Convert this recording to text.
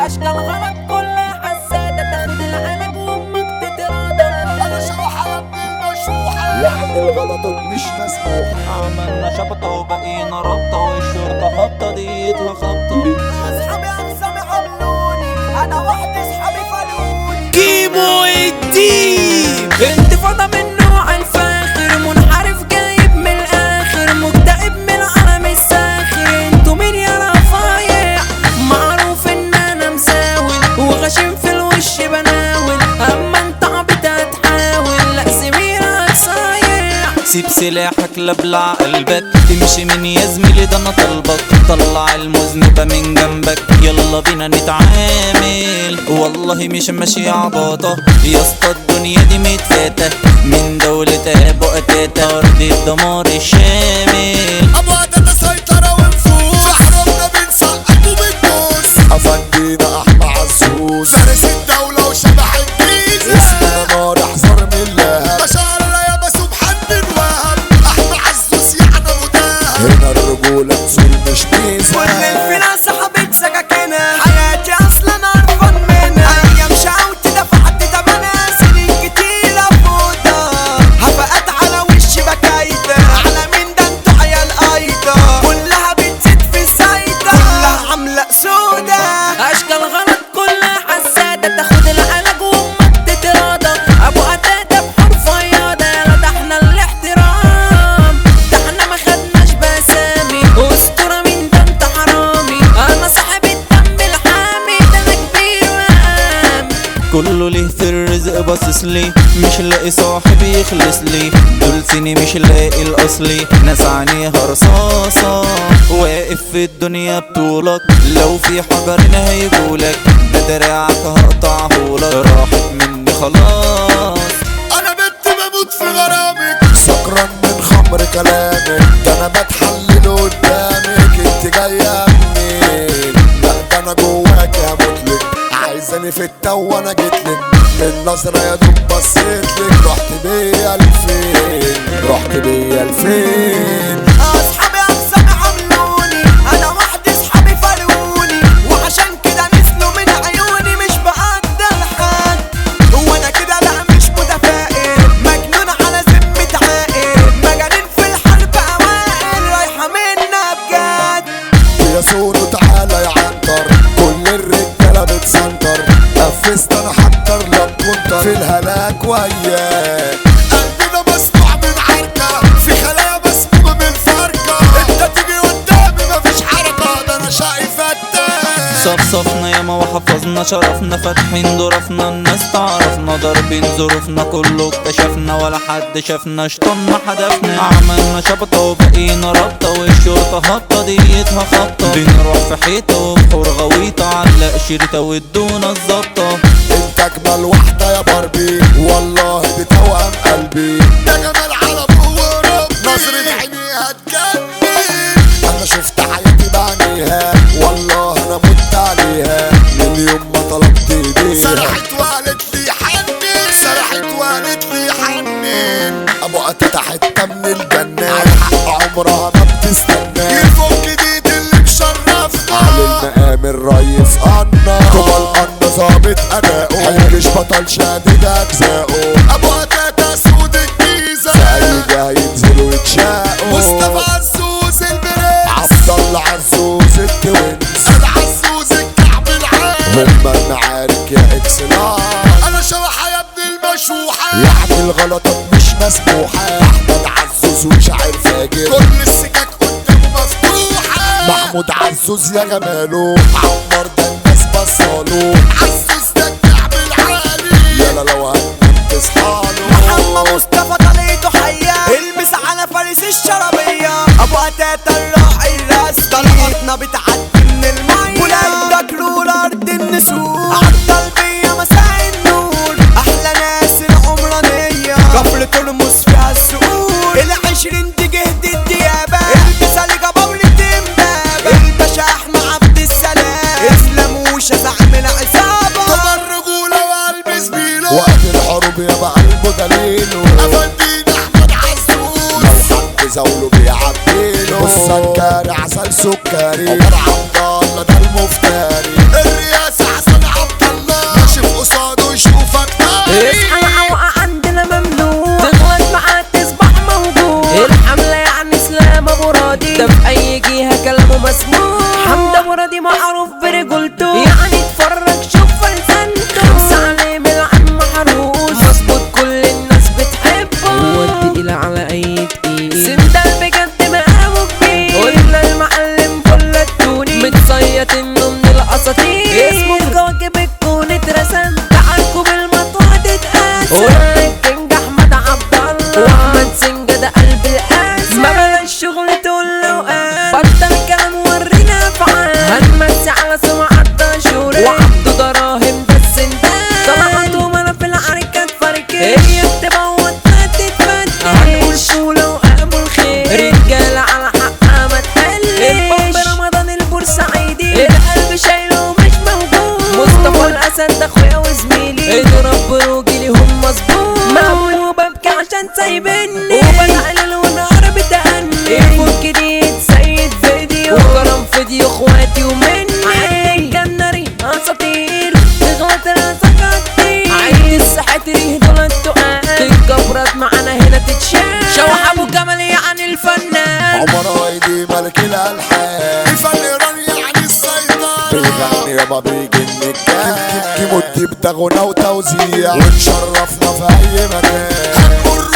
اشكال غلط كلها حسادة تاخد العلاج وامك تتراضى انا شبح يا ابن المشروحة يعني الغلطات مش مسموحة عملنا شبطة وبقينا رابطة والشرطة خبطة ديتها خبطة اصحابي اقسامي عملوني انا وحدي اصحابي فلوني كيمو الديب انتفاضة من نوع الفاخر منحرف جايب من الاخر مكتئب من العالم الساخر انتوا مين يا رفايع معروف ان انا مساول وغشيم في الوش بناول اما انت عبيط هتحاول لا سميرك صايع سيب سلاحك لبلع قلبك تمشي من يا زميلي ده انا طلبك طلع المذنبة من جنبك يلا بينا نتعامل والله مش ماشي عباطة يا اسطى الدنيا دي متفاتة من دولة ابو قتاتة ارض الدمار الشامل ابو عدد سيطرة ونفوس في حرمنا بنسقف وبندوس افندينا احمى عزوز فارس الدولة وشبح الجيزة اسمنا نار احذر من اللهب ما شاء الله يا مسوب حد وهب احمى عزوز يعني مداهب هنا الرجولة نزول مش ميزة كل الفينا سحبت سكاكينها حياتي اصلا قرفان منها ايام شقوتي دفعت تمنها سنين كتيرة فوضى هفقت على وشي بكايدة على مين ده انتوا عيال ايضا كلها بتزيد في الزايدة كلها عاملة سودا اشكال غلط كلها حسادة تاخد العلاج وامك تتراضى ابو قتادة بحرف فياضة يلا ده احنا الاحترام ده احنا ما خدناش بسامي اسطورة مين ده انت حرامي انا صاحب الدم الحامي ده انا كبير وقام كله ليه في الرزق باصص لي مش لاقي صاحب يخلص لي دول سني مش لاقي الاصلي ناس عينيها رصاصة واقف في الدنيا بطولك لو في حجر هنا هيجولك ده دراعك هقطعهولك راحت مني خلاص انا بنت بموت في غرامك سكران من خمر كلامك ده انا بتحلل قدامك انت جايه منين لا ده انا جواك يا مطلق عايزاني في التو وانا جيتلك من نظرة يا دوب بصيتلك رحت بيا لفين رحت بيا لفين اصحابي اقسامي عملوني انا وحدي اصحابي فلوني وعشان كده نزلوا من عيوني مش بقدر حد هو انا كده لا مش متفائل مجنون على ذمة عاقل مجانين في الحرب اوائل رايحة منا بجد يا سونو تعالى يا عنتر كل الرجاله بتسنتر نفذت انا حضر لك كنت في الهلاك وياك قلبنا مسموع من عركه في خلايا مسمومه من فركه انت تيجي قدامي مفيش حركه ده انا شقي فتاك صفصفنا ياما وحفظنا شرفنا فاتحين ظروفنا الناس تعرفنا ضاربين ظروفنا كله اكتشفنا ولا حد شافنا شطنا حدفنا عملنا شبطة وبقينا رابطة والشرطة هبطة ديتها خبطة بنروح في حيطة وبحور غويطة علق شريطة وادونا الظبطة انت اجمل واحده يا باربي والله بتوأم قلبي ده جمال عرب وربي نظرة عينيها تجنن انا شفت حياتي بعينيها والله انا مت عليها من يوم ما طلبت ايديها سرحت وقالت لي حنن سرحت وقالت لي حنن ابو قتة حتة من الجنة على حق عمرها ما بتستنى يفك ايد اللي مشرفنا على المقام الريس قنا كوبا القنا ظابط اداؤه حنكش بطل شادد اجزاؤه ابو قتة سود الجيزة في اي جهة ينزلوا يتشاقوا مصطفى عزوز البرنس عبد الله عزوز التوينز انا عزوز الكعب العالي هما المعارك يا اكسلان انا شوحة يا ابن المشوحة يعني الغلطات مش مسموحة احمد عزوز وشاعر فاجر كل السكك قدامه مفتوحة محمود عزوز يا جماله عمر ده الناس بصاله عزوز ده الكعب العالي يلا لو هتنام تصحاله محمد مصطفى طليته حية المس على فارس الشرابية ابو قتاتة الراعي الرسمي طلقتنا بتعدي من المية ولاد دكرور ارض النسور عالطلبية مساء النور احلى ناس العمرانية كفر ترمس فيها السقور العشرين دي جهد الديابة البسة لجبابرة امبابة الباشا احمد عبد السلام اسلام وشا زعم العصابة طب الرجولة وقلب زميله وقت الحروب يبقى قلبه دليله أفندينا أحمد عزوز لو حد زوله بيعديله السكري عسل سكري عمر عبد الله ده المفتري الرئاسة حسن ده اخويا وزميلي اضرب بروجي ليهم مظبوط مقبول وببكي عشان سايبني وبزعل ونهار بتأني الفول جديد سيد فيديو وكرم فيديو اخواتي ومني عندك الناري اساطير تغلط راسك كتير عيد السحاتر دول التقال تتكبرت معانا هنا تتشال شوح ابو جمال يعني الفنان عمر ايدي ملك الالحان الفن ايراني يعني السيطرة بيغني يابا بيجي النجاح كيموتي بتغنى وتوزيع ونشرفنا في اي مكان هنقول